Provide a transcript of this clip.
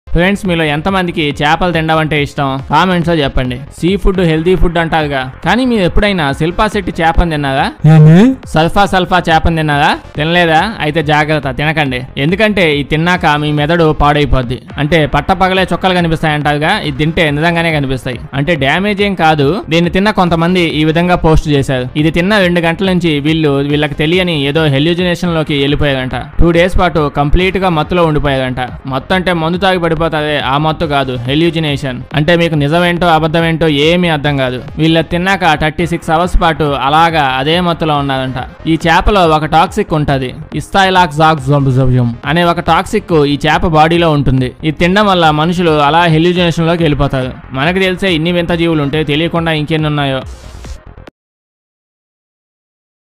friends మీలో ఎంతమందికి చేపలు తినడం అంటే ఇష్టం కామెంట్స్ లో చెప్పండి సీ ఫుడ్ హెల్తీ ఫుడ్ అంటారుగా కానీ మీరు ఎప్పుడైనా శిల్పా శెట్టి చేపని తిన్నారా ఏంది సల్ఫా సల్ఫా చేపని తిన్నారా తినలేదా అయితే జాగ్రత్త తినకండి ఎందుకంటే ఇది తిన్నాక మీ మెదడు పాడైపోద్ది అంటే పట్టపగలే చుక్కలు కనిపిస్తాయంటారుగా ఇది తింటే నిజంగానే కనిపిస్తాయి అంటే డ్యామేజ్ ఏం కాదు దీన్ని తిన్న కొంతమంది ఈ విధంగా పోస్ట్ చేశారు ఇది తిన్న రెండు గంటల నుంచి వీళ్ళు వీళ్ళకి తెలియని ఏదో హెల్యూజినేషన్ లోకి వెళ్ళిపోయారంట టూ డేస్ పాటు కంప్లీట్ గా మత్తులో ఉండిపోయారంట మత్తు అంటే మందు తాగి పడిపోతారే ఆ మత్తు కాదు హెల్యూజినేషన్ అంటే మీకు నిజమేంటో అబద్ధమేంటో ఏమీ అర్థం కాదు వీళ్ళ తిన్నాక థర్టీ సిక్స్ అవర్స్ పాటు అలాగా అదే మత్తులో ఉన్నారంట ఈ చేపలో ఒక టాక్సిక్ ఉంటది ఇస్తాయిలాక్ జాక్ జొబ్జొబ్జుమ్ అనే ఒక టాక్సిక్ ఈ చేప బాడీలో ఉంటుంది ఇది తినడం వల్ల మనుషులు అలా హెల్యూజినేషన్ లోకి వెళ్ళిపోతారు మనకు తెలిసే ఇన్ని వింత జీవులు ఉంటే తెలియకుండా ఇంకెన్ని ఉన్నాయో